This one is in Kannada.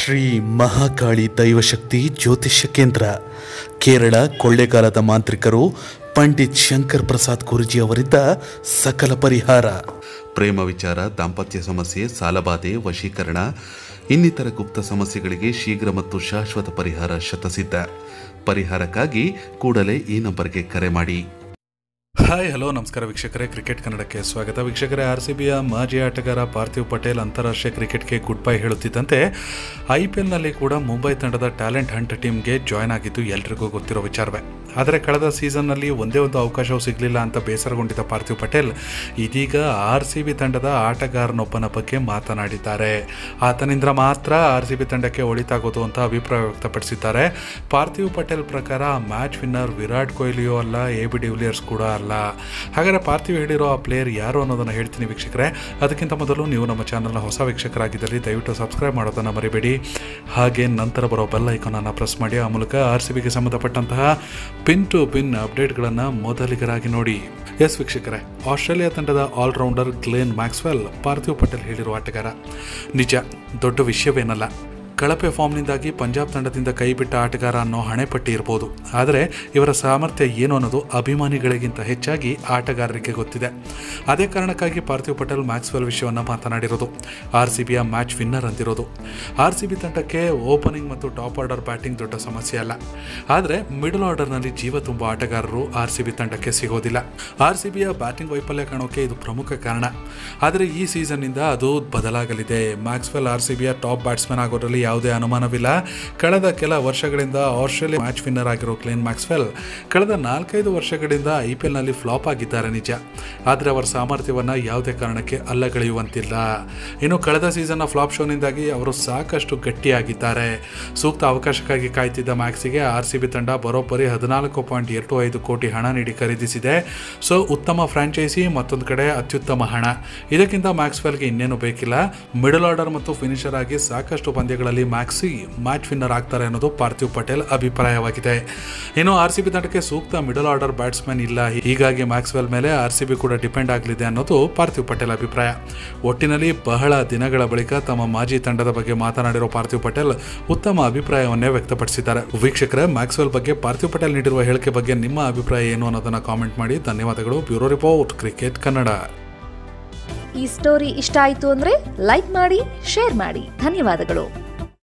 ಶ್ರೀ ಮಹಾಕಾಳಿ ದೈವಶಕ್ತಿ ಜ್ಯೋತಿಷ್ಯ ಕೇಂದ್ರ ಕೇರಳ ಕೊಳ್ಳೇಗಾಲದ ಮಾಂತ್ರಿಕರು ಪಂಡಿತ್ ಶಂಕರ್ ಪ್ರಸಾದ್ ಗುರುಜಿ ಅವರಿಂದ ಸಕಲ ಪರಿಹಾರ ಪ್ರೇಮ ವಿಚಾರ ದಾಂಪತ್ಯ ಸಮಸ್ಯೆ ಸಾಲಬಾಧೆ ವಶೀಕರಣ ಇನ್ನಿತರ ಗುಪ್ತ ಸಮಸ್ಯೆಗಳಿಗೆ ಶೀಘ್ರ ಮತ್ತು ಶಾಶ್ವತ ಪರಿಹಾರ ಶತಸಿದ್ಧ ಪರಿಹಾರಕ್ಕಾಗಿ ಕೂಡಲೇ ಈ ನಂಬರ್ಗೆ ಕರೆ ಮಾಡಿ ಹಾಯ್ ಹಲೋ ನಮಸ್ಕಾರ ವೀಕ್ಷಕರೇ ಕ್ರಿಕೆಟ್ ಕನ್ನಡಕ್ಕೆ ಸ್ವಾಗತ ವೀಕ್ಷಕರೇ ಆರ್ ಸಿ ಬಿಯ ಮಾಜಿ ಆಟಗಾರ ಪಾರ್ಥಿವ್ ಪಟೇಲ್ ಅಂತಾರಾಷ್ಟ್ರೀಯ ಕ್ರಿಕೆಟ್ಗೆ ಗುಡ್ ಬೈ ಹೇಳುತ್ತಿದ್ದಂತೆ ಐ ಪಿ ಎಲ್ನಲ್ಲಿ ಕೂಡ ಮುಂಬೈ ತಂಡದ ಟ್ಯಾಲೆಂಟ್ ಹಂಟ್ ಟೀಮ್ಗೆ ಜಾಯ್ನ್ ಆಗಿದ್ದು ಎಲ್ರಿಗೂ ಗೊತ್ತಿರೋ ವಿಚಾರವೇ ಆದರೆ ಕಳೆದ ಸೀಸನ್ನಲ್ಲಿ ಒಂದೇ ಒಂದು ಅವಕಾಶವೂ ಸಿಗಲಿಲ್ಲ ಅಂತ ಬೇಸರಗೊಂಡಿದ್ದ ಪಾರ್ಥಿವ್ ಪಟೇಲ್ ಇದೀಗ ಆರ್ ಸಿ ಬಿ ತಂಡದ ಆಟಗಾರನೊಬ್ಬನ ಬಗ್ಗೆ ಮಾತನಾಡಿದ್ದಾರೆ ಆತನಿಂದ ಮಾತ್ರ ಆರ್ ಸಿ ಬಿ ತಂಡಕ್ಕೆ ಒಳಿತಾಗೋದು ಅಂತ ಅಭಿಪ್ರಾಯ ವ್ಯಕ್ತಪಡಿಸಿದ್ದಾರೆ ಪಾರ್ಥಿವ್ ಪಟೇಲ್ ಪ್ರಕಾರ ಮ್ಯಾಚ್ ವಿನ್ನರ್ ವಿರಾಟ್ ಕೊಹ್ಲಿಯೂ ಅಲ್ಲ ಎ ಬಿ ಡಿವಿಲಿಯರ್ಸ್ ಕೂಡ ಅಲ್ಲ ಹಾಗಾದರೆ ಪಾರ್ಥಿವ್ ಹೇಳಿರೋ ಆ ಪ್ಲೇಯರ್ ಯಾರು ಅನ್ನೋದನ್ನು ಹೇಳ್ತೀನಿ ವೀಕ್ಷಕರೇ ಅದಕ್ಕಿಂತ ಮೊದಲು ನೀವು ನಮ್ಮ ಚಾನಲ್ನ ಹೊಸ ವೀಕ್ಷಕರಾಗಿದ್ದಲ್ಲಿ ದಯವಿಟ್ಟು ಸಬ್ಸ್ಕ್ರೈಬ್ ಮಾಡೋದನ್ನು ಮರಿಬೇಡಿ ಹಾಗೆ ನಂತರ ಬರೋ ಬೆಲ್ ಐಕಾನನ್ನು ಪ್ರೆಸ್ ಮಾಡಿ ಆ ಮೂಲಕ ಆರ್ ಸಿ ಬಿಗೆ ಸಂಬಂಧಪಟ್ಟಂತಹ ಪಿನ್ ಟು ಪಿನ್ ಅಪ್ಡೇಟ್ಗಳನ್ನು ಮೊದಲಿಗರಾಗಿ ನೋಡಿ ಎಸ್ ವೀಕ್ಷಕರೇ ಆಸ್ಟ್ರೇಲಿಯಾ ತಂಡದ allrounder Glenn Maxwell Parthiv Patel ಹೇಳಿರುವ ಆಟಗಾರ ನಿಜ ದೊಡ್ಡ ವಿಷಯವೇನಲ್ಲ ಕಳಪೆ ಫಾರ್ಮ್ನಿಂದಾಗಿ ಪಂಜಾಬ್ ತಂಡದಿಂದ ಕೈಬಿಟ್ಟ ಆಟಗಾರ ಅನ್ನೋ ಹಣೆಪಟ್ಟಿ ಇರ್ಬೋದು ಆದರೆ ಇವರ ಸಾಮರ್ಥ್ಯ ಏನು ಅನ್ನೋದು ಅಭಿಮಾನಿಗಳಿಗಿಂತ ಹೆಚ್ಚಾಗಿ ಆಟಗಾರರಿಗೆ ಗೊತ್ತಿದೆ ಅದೇ ಕಾರಣಕ್ಕಾಗಿ ಪಾರ್ಥಿವ್ ಪಟೇಲ್ ಮ್ಯಾಕ್ಸ್ವೆಲ್ ವಿಷಯವನ್ನು ಮಾತನಾಡಿರೋದು ಆರ್ ಸಿ ಬಿಯ ಮ್ಯಾಚ್ ವಿನ್ನರ್ ಅಂತಿರೋದು ಆರ್ ಸಿ ಬಿ ತಂಡಕ್ಕೆ ಓಪನಿಂಗ್ ಮತ್ತು ಟಾಪ್ ಆರ್ಡರ್ ಬ್ಯಾಟಿಂಗ್ ದೊಡ್ಡ ಸಮಸ್ಯೆ ಅಲ್ಲ ಆದರೆ ಮಿಡಲ್ ಆರ್ಡರ್ನಲ್ಲಿ ಜೀವ ತುಂಬ ಆಟಗಾರರು ಆರ್ ಸಿ ಬಿ ತಂಡಕ್ಕೆ ಸಿಗೋದಿಲ್ಲ ಆರ್ ಸಿ ಬಿಯ ಬ್ಯಾಟಿಂಗ್ ವೈಫಲ್ಯ ಕಾಣೋಕೆ ಇದು ಪ್ರಮುಖ ಕಾರಣ ಆದರೆ ಈ ಸೀಸನ್ನಿಂದ ಅದು ಬದಲಾಗಲಿದೆ ಮ್ಯಾಕ್ಸ್ವೆಲ್ ಆರ್ ಸಿ ಬಿಯ ಟಾಪ್ ಬ್ಯಾಟ್ಸ್ಮನ್ ಆಗೋದ್ರಲ್ಲಿ ಯಾವುದೇ ಅನುಮಾನವಿಲ್ಲ ಕಳೆದ ಕೆಲ ವರ್ಷಗಳಿಂದ ಆಸ್ಟ್ರೇಲಿಯಾ ಮ್ಯಾಚ್ ವಿನ್ನರ್ ಆಗಿರೋ ಕ್ಲೇನ್ ಮ್ಯಾಕ್ಸ್ವೆಲ್ ಕಳೆದ ನಾಲ್ಕೈದು ವರ್ಷಗಳಿಂದ ಐ ಪಿ ಎಲ್ನಲ್ಲಿ ಫ್ಲಾಪ್ ಆಗಿದ್ದಾರೆ ನಿಜ ಆದರೆ ಅವರ ಸಾಮರ್ಥ್ಯವನ್ನು ಯಾವುದೇ ಕಾರಣಕ್ಕೆ ಅಲ್ಲಗಳೆಯುವಂತಿಲ್ಲ ಇನ್ನು ಕಳೆದ ಸೀಸನ್ನ ಫ್ಲಾಪ್ ಶೋನಿಂದಾಗಿ ಅವರು ಸಾಕಷ್ಟು ಗಟ್ಟಿಯಾಗಿದ್ದಾರೆ ಸೂಕ್ತ ಅವಕಾಶಕ್ಕಾಗಿ ಕಾಯ್ತಿದ್ದ ಮ್ಯಾಕ್ಸಿಗೆ ಆರ್ ಸಿ ಬಿ ತಂಡ ಬರೋಬ್ಬರಿ ಹದಿನಾಲ್ಕು ಪಾಯಿಂಟ್ ಎರಡು ಐದು ಕೋಟಿ ಹಣ ನೀಡಿ ಖರೀದಿಸಿದೆ ಸೊ ಉತ್ತಮ ಫ್ರಾಂಚೈಸಿ ಮತ್ತೊಂದು ಕಡೆ ಅತ್ಯುತ್ತಮ ಹಣ ಇದಕ್ಕಿಂತ ಮ್ಯಾಕ್ಸ್ವೆಲ್ಗೆ ಇನ್ನೇನು ಬೇಕಿಲ್ಲ ಮಿಡಲ್ ಆರ್ಡರ್ ಮತ್ತು ಫಿನಿಷರ್ ಆಗಿ ಸಾಕಷ್ಟು ಪಂದ್ಯಗಳಲ್ಲಿ ಮ್ಯಾಕ್ಸಿ ಮ್ಯಾಚ್ ವಿನ್ನರ್ ಆಗ್ತಾರೆ ಅನ್ನೋದು ಪಾರ್ಥಿವ್ ಪಟೇಲ್ ಅಭಿಪ್ರಾಯವಾಗಿದೆ ಇನ್ನು ಆರ್ ಸಿ ಬಿ ತಂಡಕ್ಕೆ ಸೂಕ್ತ ಮಿಡಲ್ ಆರ್ಡರ್ ಬ್ಯಾಟ್ಸ್ಮನ್ ಇಲ್ಲ ಹೀಗಾಗಿ ಮ್ಯಾಕ್ಸ್ವೆಲ್ ಮೇಲೆ ಆರ್ ಸಿ ಬಿ ಕೂಡ ಡಿಪೆಂಡ್ ಆಗಲಿದೆ ಅನ್ನೋದು ಪಾರ್ಥಿವ್ ಪಟೇಲ್ ಅಭಿಪ್ರಾಯ ಒಟ್ಟಿನಲ್ಲಿ ಬಹಳ ದಿನಗಳ ಬಳಿಕ ತಮ್ಮ ಮಾಜಿ ತಂಡದ ಬಗ್ಗೆ ಮಾತನಾಡಿರೋ ಪಾರ್ಥಿವ್ ಪಟೇಲ್ ಉತ್ತಮ ಅಭಿಪ್ರಾಯವನ್ನೇ ವ್ಯಕ್ತಪಡಿಸಿದ್ದಾರೆ ವೀಕ್ಷಕರೇ ಮ್ಯಾಕ್ಸ್ವೆಲ್ ಬಗ್ಗೆ ಪಾರ್ಥಿವ್ ಪಟೇಲ್ ನೀಡಿರುವ ಹೇಳಿಕೆ ಬಗ್ಗೆ ನಿಮ್ಮ ಅಭಿಪ್ರಾಯ ಏನು ಅನ್ನೋದನ್ನ ಕಾಮೆಂಟ್ ಮಾಡಿ ಧನ್ಯವಾದಗಳು ಬ್ಯೂರೋ ರಿಪೋರ್ಟ್ ಕ್ರಿಕೆಟ್ ಕನ್ನಡ ಈ ಸ್ಟೋರಿ ಇಷ್ಟ ಆಯಿತು ಅಂದರೆ ಲೈಕ್ ಮಾಡಿ ಶೇರ್ ಮಾಡಿ ಧನ್ಯವಾದಗಳು